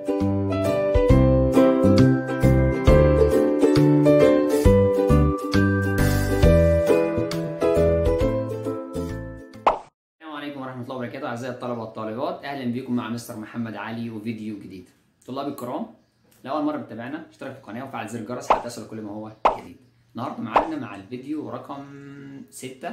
السلام عليكم ورحمة الله وبركاته أعزائي الطلبة والطالبات أهلا بكم مع مستر محمد علي وفيديو جديد طلاب الكرام لأول مرة بتتابعنا اشترك في القناة وفعل زر الجرس حتى تصل كل ما هو جديد النهاردة معانا مع الفيديو رقم 6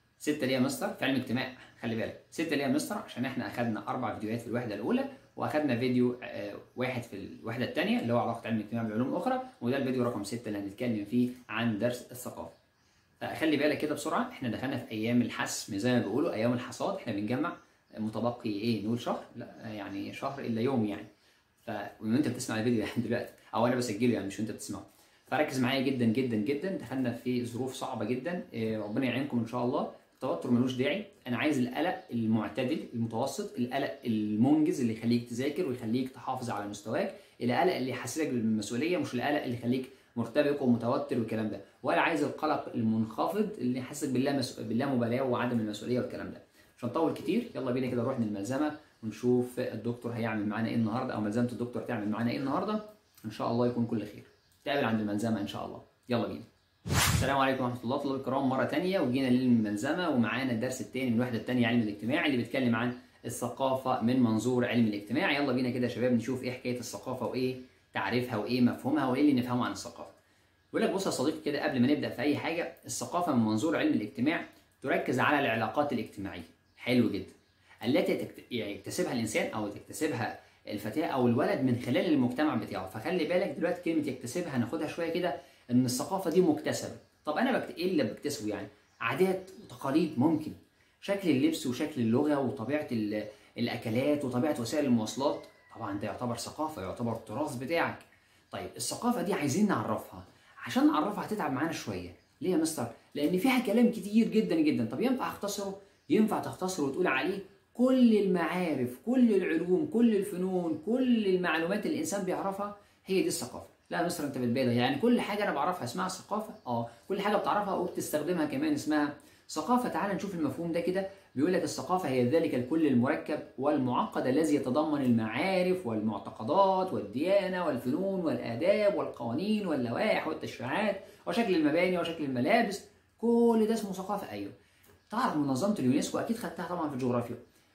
6 ليه يا مستر في علم اجتماع خلي بالك 6 ليه يا مستر عشان احنا أخدنا أربع فيديوهات في الوحدة الأولى وأخدنا فيديو آه، واحد في الوحدة الثانية اللي هو علاقة علم الاجتماع بالعلوم الأخرى وده الفيديو رقم 6 اللي هنتكلم فيه عن درس الثقافة خلي بالك كده بسرعه احنا دخلنا في ايام الحسم زي ما بيقولوا ايام الحصاد احنا بنجمع متبقي ايه نقول شهر لا يعني شهر الا يوم يعني ف وانت بتسمع الفيديو يعني دلوقتي او انا بسجله يعني مش وانت بتسمعه فركز معايا جدا جدا جدا دخلنا في ظروف صعبه جدا إيه، ربنا يعينكم ان شاء الله التوتر ملوش داعي انا عايز القلق المعتدل المتوسط القلق المنجز اللي يخليك تذاكر ويخليك تحافظ على مستواك القلق اللي يحسسك بالمسؤوليه مش القلق اللي يخليك مرتبك ومتوتر والكلام ده ولا عايز القلق المنخفض اللي يحسسك بالله مسؤ... بالله مبالاه وعدم المسؤوليه والكلام ده مش هنطول كتير يلا بينا كده نروح للملزمه ونشوف الدكتور هيعمل معانا ايه النهارده او ملزمه الدكتور تعمل معانا ايه النهارده ان شاء الله يكون كل خير نتقابل عند الملزمه ان شاء الله يلا بينا السلام عليكم ورحمه الله طلاب الكرام مره تانية وجينا للملزمه ومعانا الدرس الثاني من الوحده الثانيه علم الاجتماع اللي بيتكلم عن الثقافه من منظور علم الاجتماع يلا بينا كده يا شباب نشوف ايه حكايه الثقافه وايه تعريفها وايه مفهومها وايه اللي نفهمه عن الثقافه بيقول لك بص يا صديقي كده قبل ما نبدا في اي حاجه الثقافه من منظور علم الاجتماع تركز على العلاقات الاجتماعيه حلو جدا التي تكت- يعني يكتسبها الانسان او تكتسبها الفتاه او الولد من خلال المجتمع بتاعه فخلي بالك دلوقتي كلمه يكتسبها هناخدها شويه كده ان الثقافه دي مكتسبه طب انا بكت... ايه اللي بكتسبه يعني عادات وتقاليد ممكن شكل اللبس وشكل اللغه وطبيعه ال... الاكلات وطبيعه وسائل المواصلات طبعا ده يعتبر ثقافه يعتبر التراث بتاعك طيب الثقافه دي عايزين نعرفها عشان نعرفها هتتعب معانا شويه ليه يا مستر لان فيها كلام كتير جدا جدا طب ينفع اختصره ينفع تختصره وتقول عليه كل المعارف كل العلوم كل الفنون كل المعلومات اللي الانسان بيعرفها هي دي الثقافه لا يا مستر انت بتبالغ يعني كل حاجه انا بعرفها اسمها ثقافه اه كل حاجه بتعرفها وبتستخدمها كمان اسمها ثقافه تعال نشوف المفهوم ده كده بيقول لك الثقافه هي ذلك الكل المركب والمعقد الذي يتضمن المعارف والمعتقدات والديانه والفنون والاداب والقوانين واللوائح والتشريعات وشكل المباني وشكل الملابس كل ده اسمه ثقافه ايوه تعرف منظمه اليونسكو اكيد خدتها طبعا في الجغرافيا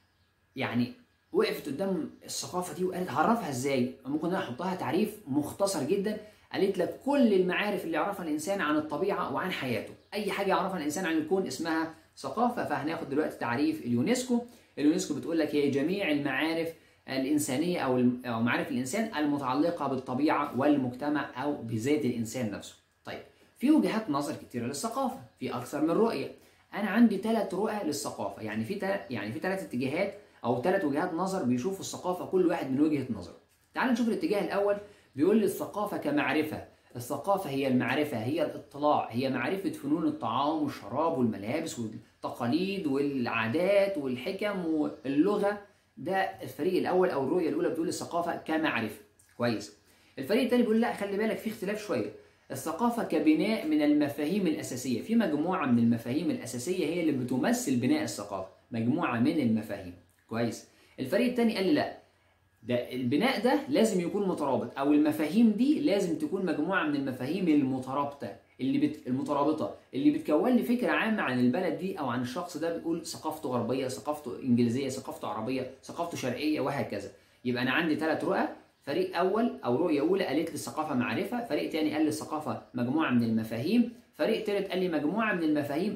يعني وقفت قدام الثقافه دي وقالت هعرفها ازاي ممكن انا احطها تعريف مختصر جدا قالت لك كل المعارف اللي يعرفها الانسان عن الطبيعه وعن حياته اي حاجه يعرفها الانسان عن الكون اسمها ثقافه فهناخد دلوقتي تعريف اليونسكو اليونسكو بتقول لك هي جميع المعارف الانسانيه او الم- او معارف الانسان المتعلقه بالطبيعه والمجتمع او بذات الانسان نفسه طيب في وجهات نظر كتيره للثقافه في اكثر من رؤيه انا عندي ثلاث رؤى للثقافه يعني في تل... يعني في ثلاث اتجاهات او ثلاث وجهات نظر بيشوفوا الثقافه كل واحد من وجهه نظره تعال نشوف الاتجاه الاول بيقول لي الثقافه كمعرفه الثقافه هي المعرفه هي الاطلاع هي معرفه فنون الطعام والشراب والملابس والتقاليد والعادات والحكم واللغه ده الفريق الاول او الرؤيه الاولى بتقول الثقافه كمعرفه كويس الفريق الثاني بيقول لا خلي بالك في اختلاف شويه الثقافة كبناء من المفاهيم الأساسية في مجموعة من المفاهيم الأساسية هي اللي بتمثل بناء الثقافة مجموعة من المفاهيم كويس الفريق الثاني قال لي لا ده البناء ده لازم يكون مترابط او المفاهيم دي لازم تكون مجموعه من المفاهيم المترابطه اللي بت... المترابطه اللي بتكون لي فكره عامه عن البلد دي او عن الشخص ده بتقول ثقافته غربيه ثقافته انجليزيه ثقافته عربيه ثقافته شرقيه وهكذا يبقى انا عندي ثلاث رؤى فريق اول او رؤيه اولى قالت لي الثقافه معرفه فريق تاني قال لي الثقافه مجموعه من المفاهيم فريق تالت قال لي مجموعه من المفاهيم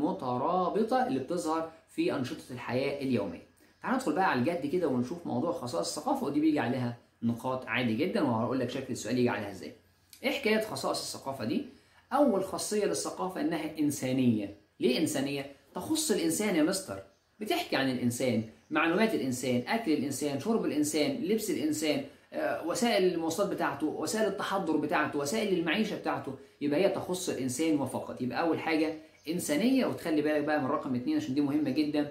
المترابطه اللي بتظهر في انشطه الحياه اليوميه تعال ندخل بقى على الجد كده ونشوف موضوع خصائص الثقافه ودي بيجي عليها نقاط عادي جدا وهقول لك شكل السؤال يجي عليها ازاي ايه حكايه خصائص الثقافه دي اول خاصيه للثقافه انها انسانيه ليه انسانيه تخص الانسان يا مستر بتحكي عن الانسان معلومات الانسان اكل الانسان شرب الانسان لبس الانسان آه، وسائل المواصلات بتاعته وسائل التحضر بتاعته وسائل المعيشه بتاعته يبقى هي تخص الانسان وفقط يبقى اول حاجه انسانيه وتخلي بالك بقى من رقم اتنين عشان دي مهمه جدا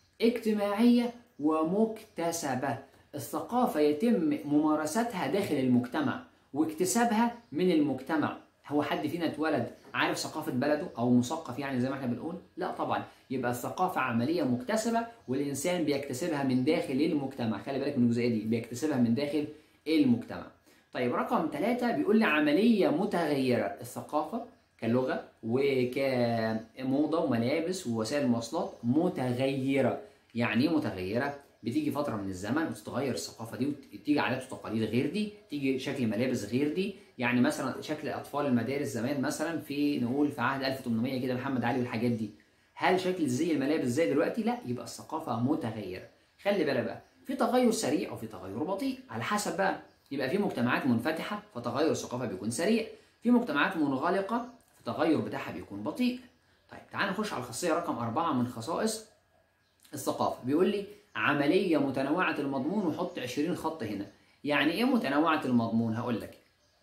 اجتماعيه ومكتسبه الثقافه يتم ممارستها داخل المجتمع واكتسابها من المجتمع هو حد فينا اتولد عارف ثقافة بلده أو مثقف يعني زي ما احنا بنقول؟ لا طبعا يبقى الثقافة عملية مكتسبة والإنسان بيكتسبها من داخل المجتمع خلي بالك من الجزئية دي بيكتسبها من داخل المجتمع طيب رقم ثلاثة بيقول لي عملية متغيرة الثقافة كلغة وكموضة وملابس ووسائل مواصلات متغيرة يعني ايه متغيرة؟ بتيجي فترة من الزمن وتتغير الثقافة دي وتيجي عادات وتقاليد غير دي، تيجي شكل ملابس غير دي، يعني مثلا شكل أطفال المدارس زمان مثلا في نقول في عهد 1800 كده محمد علي والحاجات دي. هل شكل زي الملابس زي دلوقتي؟ لا يبقى الثقافة متغيرة. خلي بالك بقى في تغير سريع وفي تغير بطيء على حسب بقى يبقى في مجتمعات منفتحة فتغير الثقافة بيكون سريع، في مجتمعات منغلقة فالتغير بتاعها بيكون بطيء. طيب تعال نخش على الخاصية رقم أربعة من خصائص الثقافة، بيقول لي عملية متنوعة المضمون وحط 20 خط هنا. يعني إيه متنوعة المضمون؟ هقول لك.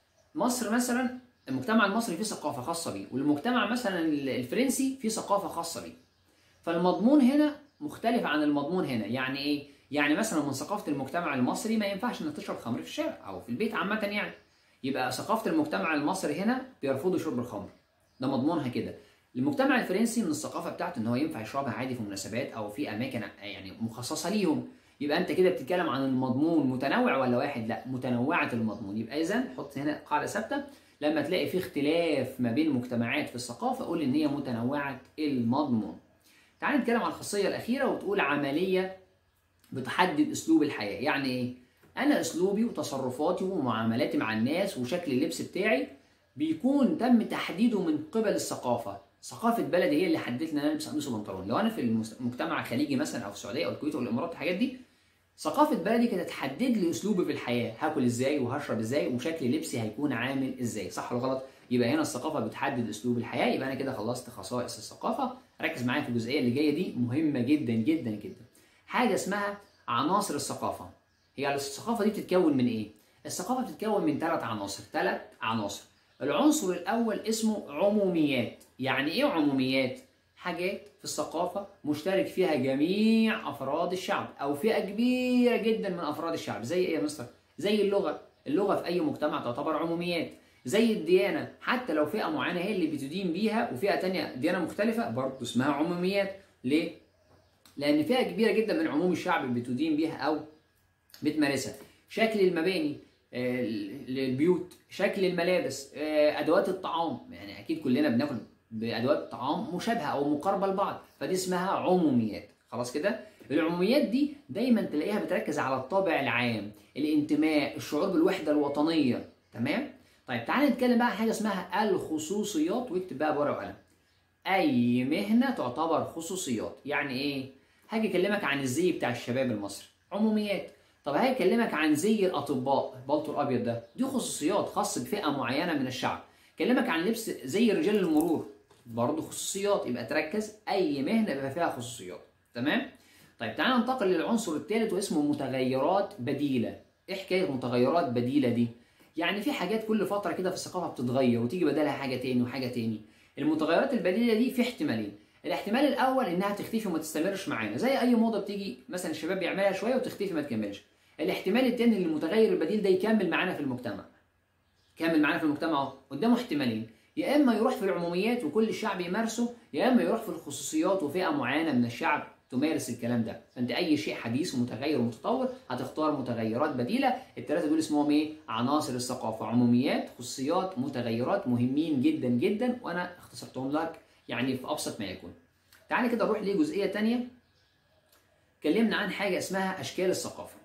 مصر مثلا المجتمع المصري فيه ثقافة خاصة بيه، والمجتمع مثلا الفرنسي فيه ثقافة خاصة بيه. فالمضمون هنا مختلف عن المضمون هنا، يعني إيه؟ يعني مثلا من ثقافة المجتمع المصري ما ينفعش إنك تشرب خمر في الشارع أو في البيت عامة يعني. يبقى ثقافة المجتمع المصري هنا بيرفضوا شرب الخمر. ده مضمونها كده. المجتمع الفرنسي من الثقافه بتاعته ان هو ينفع يشربها عادي في مناسبات او في اماكن يعني مخصصه ليهم يبقى انت كده بتتكلم عن المضمون متنوع ولا واحد لا متنوعه المضمون يبقى اذا حط هنا قاعده ثابته لما تلاقي في اختلاف ما بين مجتمعات في الثقافه قول ان هي متنوعه المضمون تعال نتكلم عن الخاصيه الاخيره وتقول عمليه بتحدد اسلوب الحياه يعني ايه انا اسلوبي وتصرفاتي ومعاملاتي مع الناس وشكل اللبس بتاعي بيكون تم تحديده من قبل الثقافه ثقافه بلدي هي اللي حددت لي ان انا البس قميص وبنطلون لو انا في المجتمع الخليجي مثلا او في السعوديه او الكويت او الامارات الحاجات دي ثقافه بلدي كانت تحدد لي اسلوبي في الحياه هاكل ازاي وهشرب ازاي وشكل لبسي هيكون عامل ازاي صح ولا غلط يبقى هنا الثقافه بتحدد اسلوب الحياه يبقى انا كده خلصت خصائص الثقافه ركز معايا في الجزئيه اللي جايه دي مهمه جدا جدا جدا حاجه اسمها عناصر الثقافه هي الثقافه دي بتتكون من ايه الثقافه بتتكون من ثلاث عناصر ثلاث عناصر العنصر الاول اسمه عموميات يعني ايه عموميات حاجات في الثقافه مشترك فيها جميع افراد الشعب او فئه كبيره جدا من افراد الشعب زي ايه يا مستر زي اللغه اللغه في اي مجتمع تعتبر عموميات زي الديانه حتى لو فئه معينه هي اللي بتدين بيها وفئه تانية ديانه مختلفه برضه اسمها عموميات ليه لان فئه كبيره جدا من عموم الشعب بتدين بيها او بتمارسها شكل المباني البيوت شكل الملابس ادوات الطعام يعني اكيد كلنا بناكل بادوات طعام مشابهه او مقاربه لبعض فدي اسمها عموميات خلاص كده العموميات دي دايما تلاقيها بتركز على الطابع العام الانتماء الشعور بالوحده الوطنيه تمام طيب تعالى نتكلم بقى عن حاجه اسمها الخصوصيات واكتب بقى بورقه وقلم اي مهنه تعتبر خصوصيات يعني ايه هاجي اكلمك عن الزي بتاع الشباب المصري عموميات طب هاجي اكلمك عن زي الاطباء البلطو الابيض ده دي خصوصيات خاصه بفئه معينه من الشعب كلمك عن لبس زي رجال المرور برضه خصوصيات يبقى تركز اي مهنه يبقى فيها خصوصيات تمام طيب تعال ننتقل للعنصر الثالث واسمه متغيرات بديله ايه حكايه متغيرات بديله دي يعني في حاجات كل فتره كده في الثقافه بتتغير وتيجي بدلها حاجه تاني وحاجه تاني المتغيرات البديله دي في احتمالين الاحتمال الاول انها تختفي وما تستمرش معانا زي اي موضه بتيجي مثلا الشباب بيعملها شويه وتختفي ما تكملش الاحتمال الثاني ان المتغير البديل ده يكمل معانا في المجتمع كمل معانا في المجتمع اهو قدامه احتمالين يا اما يروح في العموميات وكل الشعب يمارسه يا اما يروح في الخصوصيات وفئه معينه من الشعب تمارس الكلام ده فانت اي شيء حديث ومتغير ومتطور هتختار متغيرات بديله الثلاثه دول اسمهم ايه عناصر الثقافه عموميات خصوصيات متغيرات مهمين جدا جدا وانا اختصرتهم لك يعني في ابسط ما يكون تعالى كده نروح لجزئيه ثانيه اتكلمنا عن حاجه اسمها اشكال الثقافه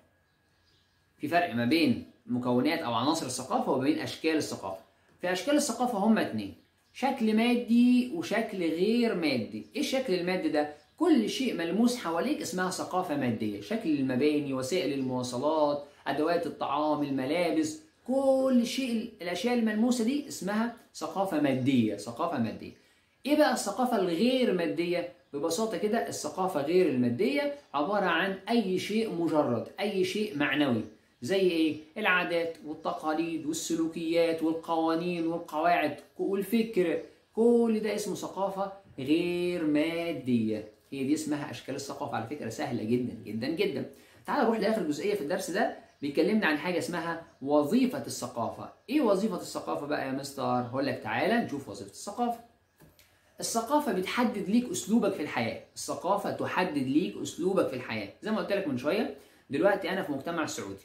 في فرق ما بين مكونات او عناصر الثقافه وما بين اشكال الثقافه في اشكال الثقافه هما اتنين شكل مادي وشكل غير مادي ايه الشكل المادي ده كل شيء ملموس حواليك اسمها ثقافه ماديه شكل المباني وسائل المواصلات ادوات الطعام الملابس كل شيء الاشياء الملموسه دي اسمها ثقافه ماديه ثقافه ماديه ايه بقى الثقافه الغير ماديه ببساطه كده الثقافه غير الماديه عباره عن اي شيء مجرد اي شيء معنوي زي ايه العادات والتقاليد والسلوكيات والقوانين والقواعد والفكر كل ده اسمه ثقافه غير ماديه هي دي اسمها اشكال الثقافه على فكره سهله جدا جدا جدا تعال نروح لاخر جزئيه في الدرس ده بيكلمنا عن حاجه اسمها وظيفه الثقافه ايه وظيفه الثقافه بقى يا مستر هقول لك تعالى نشوف وظيفه الثقافه الثقافة بتحدد ليك أسلوبك في الحياة، الثقافة تحدد ليك أسلوبك في الحياة، زي ما قلت لك من شوية دلوقتي أنا في مجتمع سعودي،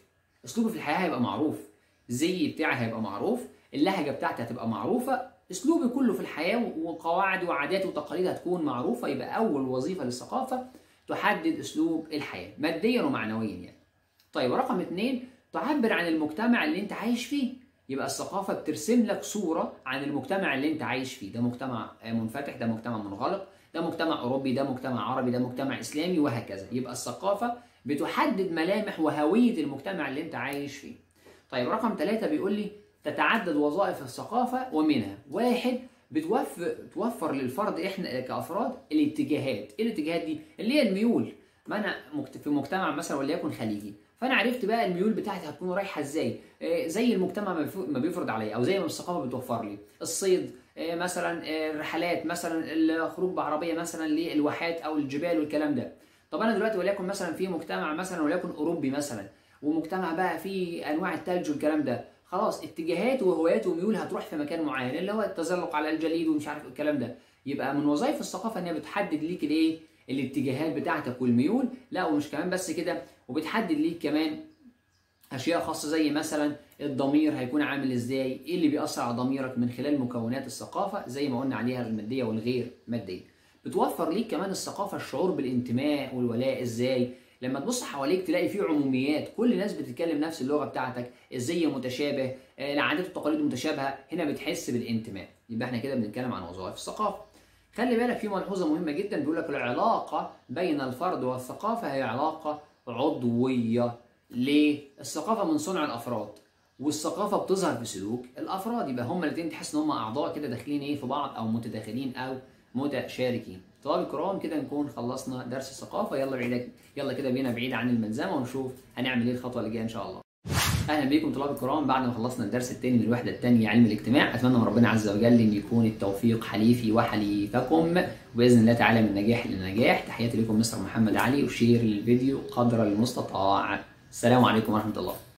اسلوبي في الحياه هيبقى معروف الزي بتاعي هيبقى معروف اللهجه بتاعتي هتبقى معروفه اسلوبي كله في الحياه وقواعد وعادات وتقاليد هتكون معروفه يبقى اول وظيفه للثقافه تحدد اسلوب الحياه ماديا ومعنويا يعني طيب رقم اثنين تعبر عن المجتمع اللي انت عايش فيه يبقى الثقافه بترسم لك صوره عن المجتمع اللي انت عايش فيه ده مجتمع منفتح ده مجتمع منغلق ده مجتمع اوروبي ده مجتمع عربي ده مجتمع اسلامي وهكذا يبقى الثقافه بتحدد ملامح وهويه المجتمع اللي انت عايش فيه طيب رقم ثلاثة بيقول لي تتعدد وظائف الثقافة ومنها واحد بتوفر توفر للفرد احنا كافراد الاتجاهات، ايه الاتجاهات دي؟ اللي هي الميول، ما انا في مجتمع مثلا وليكن خليجي، فانا عرفت بقى الميول بتاعتي هتكون رايحه ازاي، زي المجتمع ما بيفرض عليا او زي ما الثقافه بتوفر لي، الصيد مثلا الرحلات مثلا الخروج بعربيه مثلا للواحات او الجبال والكلام ده. طب انا دلوقتي وليكن مثلا في مجتمع مثلا وليكن اوروبي مثلا ومجتمع بقى فيه انواع الثلج والكلام ده خلاص اتجاهات وهوايات وميول هتروح في مكان معين اللي هو التزلق على الجليد ومش عارف الكلام ده يبقى من وظائف الثقافه ان هي بتحدد ليك الايه الاتجاهات بتاعتك والميول لا ومش كمان بس كده وبتحدد ليك كمان اشياء خاصه زي مثلا الضمير هيكون عامل ازاي ايه اللي بيأثر على ضميرك من خلال مكونات الثقافه زي ما قلنا عليها الماديه والغير ماديه بتوفر ليك كمان الثقافه الشعور بالانتماء والولاء ازاي لما تبص حواليك تلاقي فيه عموميات كل الناس بتتكلم نفس اللغه بتاعتك الزي متشابه العادات والتقاليد متشابهه هنا بتحس بالانتماء يبقى احنا كده بنتكلم عن وظائف الثقافه خلي بالك في ملحوظه مهمه جدا بيقول لك العلاقه بين الفرد والثقافه هي علاقه عضويه ليه الثقافه من صنع الافراد والثقافه بتظهر في سلوك الافراد يبقى هما الاثنين تحس ان هما اعضاء كده داخلين ايه في بعض او متداخلين او متشاركين طلاب الكرام كده نكون خلصنا درس الثقافه يلا بعيد يلا كده بينا بعيد عن الملزمه ونشوف هنعمل ايه الخطوه اللي جايه ان شاء الله اهلا بيكم طلاب الكرام بعد ما خلصنا الدرس الثاني من الوحده الثانيه علم الاجتماع اتمنى من ربنا عز وجل ان يكون التوفيق حليفي وحليفكم وباذن الله تعالى من نجاح لنجاح تحياتي لكم مستر محمد علي وشير الفيديو قدر المستطاع السلام عليكم ورحمه الله